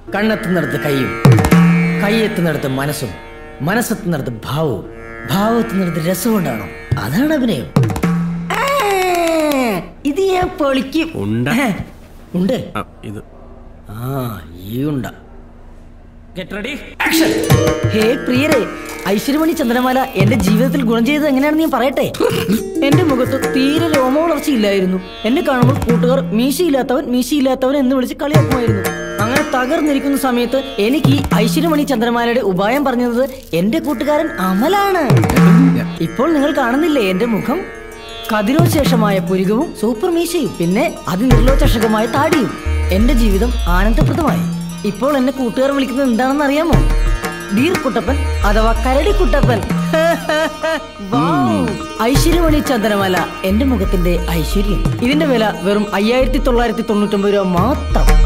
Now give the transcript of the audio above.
കണ്ണെത്തുന്നിടത്ത് കൈയും കൈയെത്തുന്നിടത്ത് മനസ്സും മനസ്സെത്തുന്നിടത്ത് ഭാവവും ഭാവത്തുന്നിടത്ത് രസം ഉണ്ടാണോ അതാണ് അഭിനയം ആ, ഇത് ഞാൻ പൊളിക്കും ഉണ്ട. ഏ, ഉണ്ട് ആ, ഇത് ആ ഈ ഉണ്ട ഗെറ്റ് റെഡി ആക്ഷൻ ഹേ പ്രിയരെ ഐശ്വര്യമണി ചന്ദ്രമാല എന്റെ ജീവിതത്തിൽ ഗുണം ചെയ്തത് എങ്ങനെയാണെന്ന് ഞാൻ പറയട്ടെ എന്റെ മുഖത്ത് തീരെ രോമവളർച്ചയില്ലായിരുന്നു എന്നെ കാണുമ്പോൾ കൂട്ടുകാർ മീശയില്ലാത്തവൻ മീശയില്ലാത്തവൻ എന്ന് വിളിച്ച് കളിയാക്കുമായിരുന്നു അങ്ങനെ തകർന്നിരിക്കുന്ന സമയത്ത് എനിക്ക് ഈ ഐശ്വര്യമണി ചന്ദ്രമാലയുടെ ഉപായം പറഞ്ഞത് എന്റെ കൂട്ടുകാരൻ അമലാണ് ഇപ്പോൾ നിങ്ങൾ കാണുന്നില്ലേ എന്റെ മുഖം കതിരോശേഷമായ പുരികവും സൂപ്പർ മീശയും പിന്നെ അതിനിർലോചഷകമായ താടിയും എന്റെ ജീവിതം ആനന്ദപ്രദമായി ഇപ്പോൾ എന്നെ കൂട്ടുകാർ വിളിക്കുന്നത് എന്താണെന്ന് അറിയാമോ ഡീർ കുട്ടപ്പൻ അഥവാ കരടി കുട്ടപ്പൻ വൗ! ഐശ്വര്യമണി ചന്ദനമല എന്റെ മുഖത്തിന്റെ ഐശ്വര്യം ഇതിന്റെ വില വെറും അയ്യായിരത്തി തൊള്ളായിരത്തി തൊണ്ണൂറ്റൊമ്പത് രൂപ മാത്രം